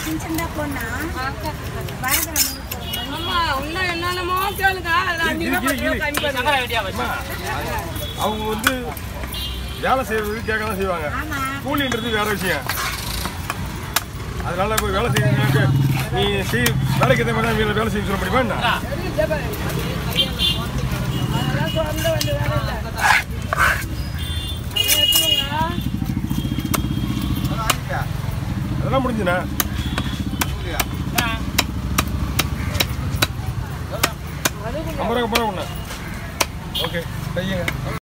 சின்ன சின்ன பொண்ணா வாழைப்பழம் முறுக்கு. ஆமா இன்னும் என்னென்னமோ கேளுங்க அதுல அஞ்சு இரு, ரூபா இரு, பத்து ரூபா கம்மி பண்ணி அம்மா, அவங்க வந்து வேலை செய்யறது கேட்க தான் செய்வாங்க ஆமா கூலின்றது வேற விஷயம் அதனால போய் வேலை செய்யறதுக்கு நீ செய் வேலைக்கு ஏற்ற மாதிரி தான் வேலை செய்ய சொல்ல முடியுமா என்ன அதெல்லாம் சொல்ல வேண்டிய வேலை இல்லை அதை எடுத்துக்கோங்க அதெல்லாம் முடிஞ்சுண்ணா ஐம்பது ரூபா போகிறேன் ஒன்று ஓகே செய்யுங்க